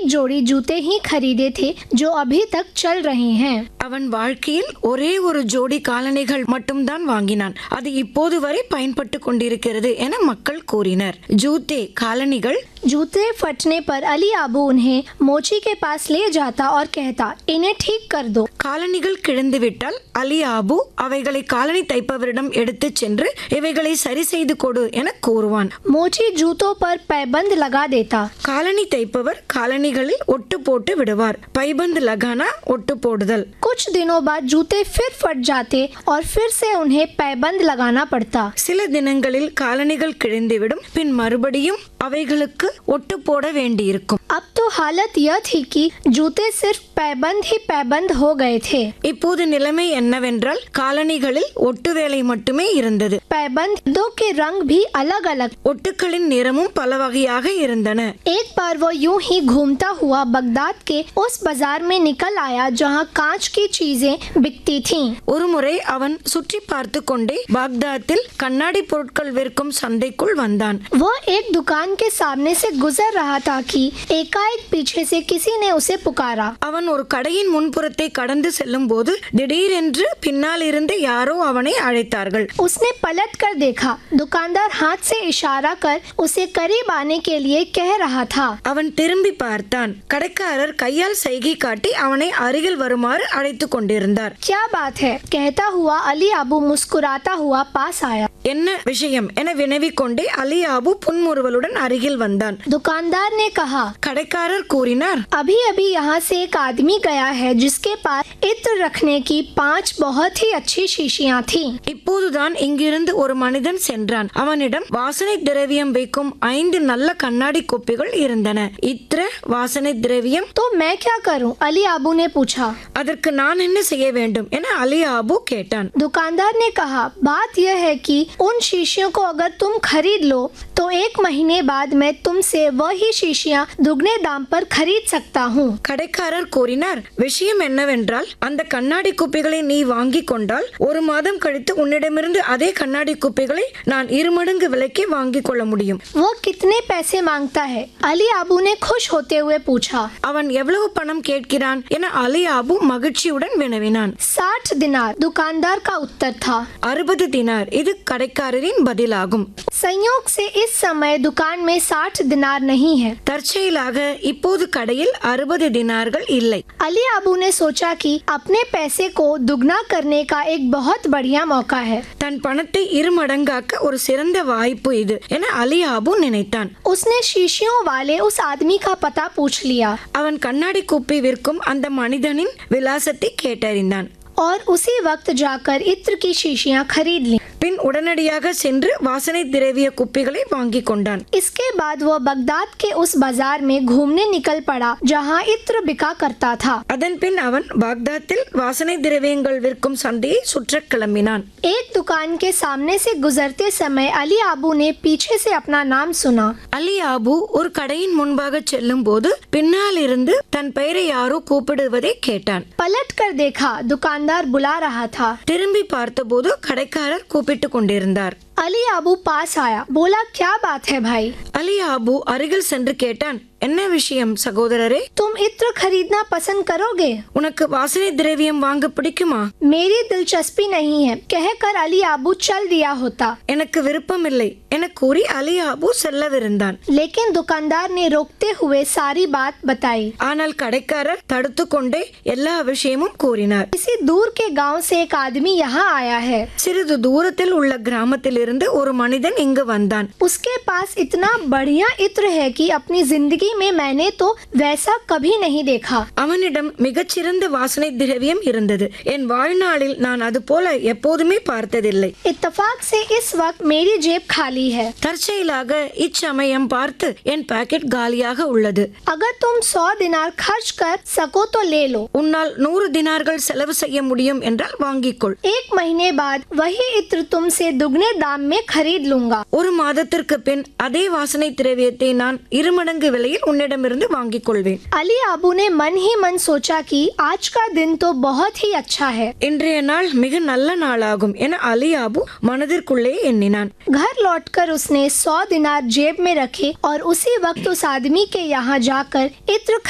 एक जोड़ी जूते ही खरीदे थे जो अभी तक चल रहे हैं அவன் வாழ்க்கையில் ஒரே ஒரு ஜோடி காலணிகள் மட்டும்தான் வாங்கினான் அது இப்போது வரை பயன்பட்டு கொண்டிருக்கிறது என மக்கள் கூறினர் ஜூத்தே காலணிகள் जूते फटने पर अली आबू उन्हें मोची के पास ले जाता और कहता इन्हें ठीक कर दो காலணிகள் கிழிந்துவிட்டால் அலி ஆபு அவைகளை காலணி தைப்பவரிடம் எடுத்துச் சென்று இவைகளை சரி செய்து கொடு என கூறுவான் मोची जूतों पर पैबंद लगा देता காலணி தைப்பவர் காலணிகளில் ஒட்டு போட்டு விடுவார் பைபந்து லகானா ஒட்டு போடுதல் कुछ दिनों बाद जूते फिर फट जाते और फिर से उन्हें पैबंद लगाना पड़ता சில தினங்களில் காலணிகள் கிழிந்துவிடும் பின் மறுபடியும் அவைகளுக்கு ஒட்டு போட வேண்டியிருக்கும் अब तो हालत यह थी कि जूते सिर्फ पैबंद ही पैबंद हो गए थे இப்போது நிலைமை என்னவென்றால் காலணிகளில் ஒட்டு வேலை மட்டுமே இருந்தது पैबंद दो के रंग भी अलग अलग ஒட்டுக்களின் நிறமும் பல வகையாக இருந்தன एक बार वो यूं ही घूमता हुआ बगदाद के उस बाजार में निकल आया जहां कांच की चीजें बिकती थीं। ஒருமுறை அவன் சுற்றி பார்த்து கொண்டே பாக்தாத்தில் கண்ணாடி பொருட்கள் விற்கும் சந்தைக்குள் வந்தான் वह एक दुकान के सामने से गुजर रहा था कि एकाएक पीछे से किसी ने उसे पुकारा அவன் ஒரு கடையின் முன்புறத்தை கடந்து செல்லும் போது திடீரென்று பின்னால் இருந்து யாரோ அவனை அழைத்தார்கள் उसने पलट कर देखा दुकानदार हाथ से इशारा कर उसे करीब आने के लिए कह रहा था அவன் திரும்பி பார்த்தான் கடைக்காரர் கையால் சைகை காட்டி அவனை அருகில் வருமாறு அழைத்து கொண்டிருந்தார் क्या बात है कहता हुआ अली आबू मुस्कुराता हुआ पास आया என்ன விஷயம் என வினவிக் கொண்டே அலி ஆபு புன்முறுவலுடன் அருகில் வந்தான் दुकानदार ने कहा கடைக்காரர் கூறினார் अभी अभी यहाँ से एक आदमी गया है जिसके पास इत्र रखने की पांच बहुत ही अच्छी शीशियाँ थीं। இப்போதுதான் இங்கிருந்து ஒரு மனிதன் சென்றான் அவனிடம் வாசனை திரவியம் வைக்கும் ஐந்து நல்ல கண்ணாடி குப்பிகள் இருந்தன இத்திர வாசனை திரவியம் तो मैं क्या करूं? अली आबू ने पूछा அதற்கு நான் என்ன செய்ய வேண்டும் என அலி ஆபு கேட்டான் दुकानदार ने कहा बात यह है कि उन शीशियों को अगर तुम खरीद लो तो एक महीने बाद मैं तुमसे वही शीशियाँ दुगने दाम पर खरीद सकता हूँ கடைக்காரர் கூறினார் விஷயம் என்னவென்றால் அந்த கண்ணாடி குப்பிகளை நீ வாங்கி கொண்டால் ஒரு மாதம் கழித்து உன்னிடமிருந்து அதே கண்ணாடி குப்பிகளை நான் இருமடங்கு விலைக்கு வாங்கிக் கொள்ள முடியும் वो कितने पैसे मांगता है अली आबू ने खुश होते हुए पूछा அவன் எவ்வளவு பணம் கேட்கிறான் என அலி ஆபு மகிழ்ச்சியுடன் வினவினான் साठ दिनार दुकानदार का उत्तर था அறுபது தினார் இது கடைக்காரரின் பதிலாகும் संयोग से इस समय दुकान में साठ दिनार नहीं है தற்செயலாக இப்போது கடையில் அறுபது தினார்கள் இல்லை अली आबू ने सोचा कि अपने पैसे को दुगना करने का एक बहुत बढ़िया मौका है தன் பணத்தை இருமடங்காக்க ஒரு சிறந்த வாய்ப்பு இது என அலி ஆபு நினைத்தான் उसने शीशियों वाले उस आदमी का पता पूछ लिया அவன் கண்ணாடி குப்பி விற்கும் அந்த மனிதனின் விலாசத்தை கேட்டறிந்தான் और उसी वक्त जाकर इत्र की शीशियां खरीद ली பின் உடனடியாக சென்று வாசனை திரவிய குப்பிகளை வாங்கி கொண்டான் इसके बाद वह बगदाद के उस बाजार में घूमने निकल पड़ा जहां इत्र बिका करता था அதன் பின் அவன் பாக்தாத்தில் வாசனை திரவியங்கள் விற்கும் சந்தையை சுற்றக் கிளம்பினான் एक दुकान के सामने से गुजरते समय अली आबू ने पीछे से अपना नाम सुना அலி ஆபு ஒரு கடையின் முன்பாக செல்லும் போது பின்னால் இருந்து தன் பெயரை யாரோ கூப்பிடுவதை கேட்டான் पलट कर देखा दुकानदार बुला रहा था திரும்பி பார்த்தபோது கடைக்காரர் கூப்பிட்டு கொண்டிருந்தார் अली आबू पास आया बोला क्या बात है भाई அலி ஆபு அருகில் சென்று கேட்டான் என்ன விஷயம் சகோதரரே तुम इत्र खरीदना पसंद करोगे உனக்கு வாசனை திரவியம் வாங்க பிடிக்குமா मेरी दिलचस्पी नहीं है कहकर अली आबू चल दिया होता எனக்கு விருப்பமில்லை என கூறி அலி ஆபு செல்லவிருந்தான் लेकिन दुकानदार ने रोकते हुए सारी बात बताई ஆனால் கடைக்காரர் தடுத்து கொண்டே எல்லா விஷயமும் கூறினார் किसी दूर के गांव से एक आदमी यहाँ आया है சிறிது தூரத்தில் உள்ள கிராமத்திலிருந்து ஒரு மனிதன் இங்கு வந்தான் उसके पास इतना बढ़िया इत्र है कि अपनी जिंदगी में मैंने तो वैसा कभी नहीं देखा அவனிடம் மிகச்சிறந்த வாசனை திரவியம் இருந்தது என் வாழ்நாளில் நான் அது போல எப்போதுமே பார்த்ததில்லை इत्तेफाक से इस वक्त मेरी जेब खाली है தற்செயலாக இச்சமயம் பார்த்து என் பாக்கெட் காலியாக உள்ளது अगर तुम सौ दिनार खर्च कर सको तो ले लो உன்னால் நூறு தினார்கள் செலவு செய்ய முடியும் என்றால் வாங்கிக்கொள் एक महीने बाद वही इत्र तुमसे दुगने दाम में खरीद लूंगा ஒரு மாதத்திற்கு பின் அதே வாசனை திரவியத்தை நான் இருமடங்கு விலையில் உன்னிடமிருந்து வாங்கிக் கொள்வேன் अली आबू ने मन ही मन सोचा कि आज का दिन तो बहुत ही अच्छा है இன்றைய நாள் மிக நல்ல நாளாகும் என அலி ஆபு மனதிற்குள்ளே எண்ணினான் घर लौटकर उसने सौ दिनार जेब में रखे और उसी वक्त उस आदमी के यहाँ जाकर इत्र